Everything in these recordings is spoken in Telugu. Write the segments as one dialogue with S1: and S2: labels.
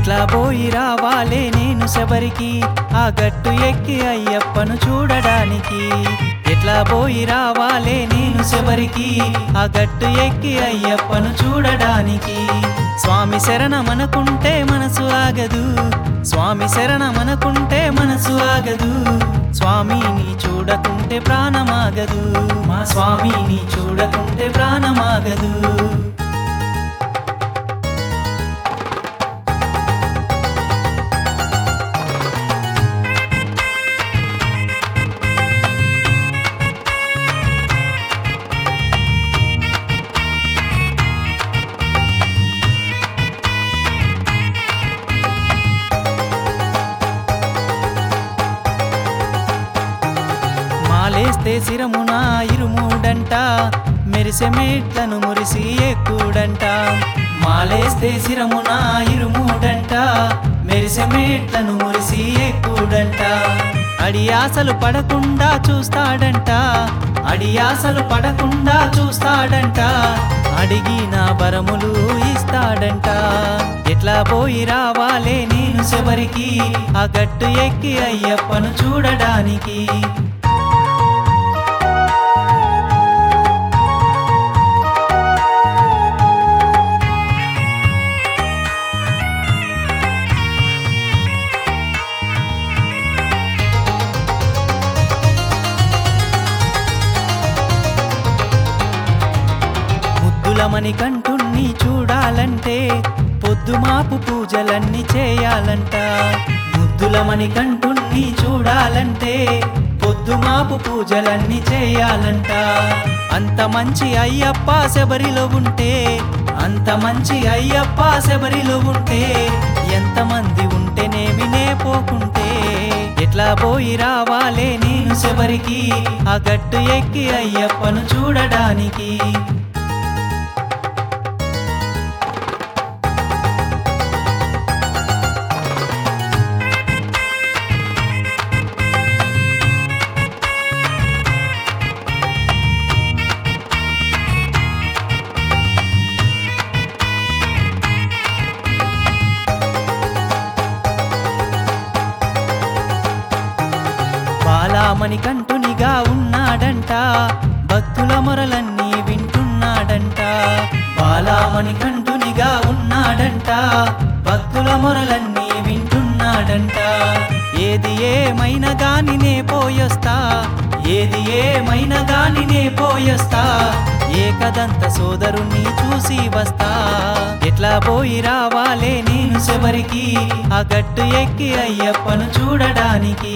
S1: ఎట్లా పోయి రావాలే నేను శబరికి ఆ గట్టు ఎక్కి అయ్యప్పను చూడడానికి ఎట్లా పోయి రావాలే నేను శబరికి ఆ గట్టు ఎక్కి అయ్యప్పను చూడడానికి స్వామి శరణమనుకుంటే మనసు ఆగదు స్వామి శరణమనుకుంటే మనసు ఆగదు స్వామిని చూడకుంటే ప్రాణమాగదు మా స్వామిని చూడకుంటే ప్రాణమాగదు మాలేస్తే శిరమున ఇరుమూడంట మెరిసె మేట్లను మురిసి ఎక్కుడంట మాలేస్తే శిరమున ఇరుమూడంట మెరిసె మేట్లను మురిసి ఎక్కుడంట అడియాసలు పడకుండా చూస్తాడంట అడియాసలు పడకుండా చూస్తాడంట అడిగిన వరములు ఇస్తాడంట ఎట్లా పోయి రావాలే నేను శబరికి ఆ గట్టు ఎక్కి అయ్యప్పను చూడడానికి ముద్దులమని కంటున్ని చూడాలంటే పొద్దుమాపు పూజలన్నీ చేయాలంట ముద్దులమని కంటున్ని చూడాలంటే పొద్దుమాపు పూజలన్నీ చేయాలంట అంత మంచి అయ్యప్ప శబరిలో ఉంటే అంత మంచి అయ్యప్ప శబరిలో ఉంటే ఎంతమంది ఉంటేనేమి నే పోకుంటే ఎట్లా పోయి రావాలే నేను శబరికి ఆ గట్టు ఎక్కి అయ్యప్పను చూడడానికి బాలామణి కంటునిగా ఉన్నాడంట భక్తుల మొరలన్నీ వింటున్నాడంట బాలామణి కంటునిగా ఉన్నాడంట భక్తుల మొరలన్నీ వింటున్నాడంట ఏది ఏమైనా గాని నే పోయొస్తా ఏది ఏమైనా గాని నే పోయొస్తా ఏకదంత సోదరుణ్ణి చూసి వస్తా ఎట్లా పోయి రావాలే నేను శబరికి ఆ గట్టు ఎక్కి అయ్యప్పను చూడడానికి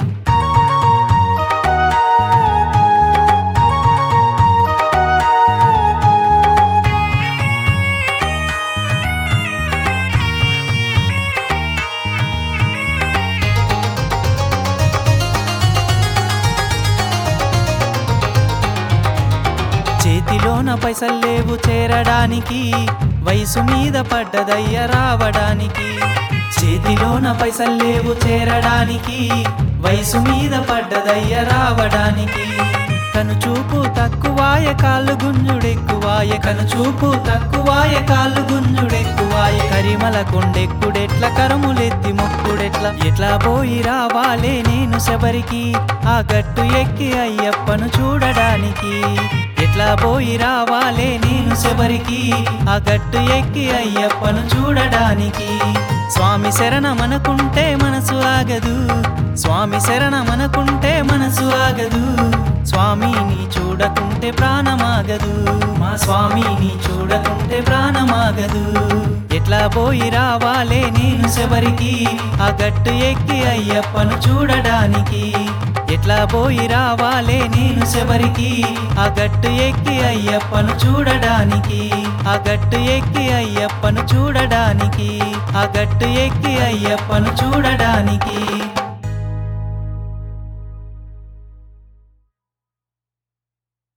S1: చేతిలోన పైసలు లేవు చేరడానికి వయసు మీద పడ్డదయ్య రావడానికి చేతిలోన పైసలు లేవు చేరడానికి వయసు మీద పడ్డదయ్య రావడానికి కను చూపు తక్కువాయ కాళ్ళు గుంజుడెక్కువాయ కను చూపు తక్కువాయ కాళ్ళు గుంజుడెక్కువాయ కరిమల కొండెక్కుడెట్ల కరములెత్తి మొక్కుడెట్ల ఎట్లా పోయి రావాలే నేను శబరికి ఆ గట్టు ఎక్కి అయ్యప్పను చూడడానికి ఎట్లా పోయి రావాలే నేను శబరికి ఆ గట్టు ఎక్కి అయ్యప్పను చూడడానికి స్వామి శరణమనుకుంటే మనసు ఆగదు స్వామి శరణమనుకుంటే మనసు ఆగదు స్వామిని చూడకుంటే ప్రాణమాగదు మా స్వామిని చూడకుంటే ప్రాణమాగదు ఎట్లా పోయి రావాలే నేను శబరికి ఆ గట్టు ఎక్కి అయ్యప్పను చూడడానికి ఎట్లా పోయి రావాలే నేను శబరికి ఆ గట్టు ఎక్కి అయ్యప్పను చూడడానికి ఆ గట్టు ఎక్కి అయ్యప్పను చూడడానికి ఆ గట్టు ఎక్కి అయ్యప్పను చూడడానికి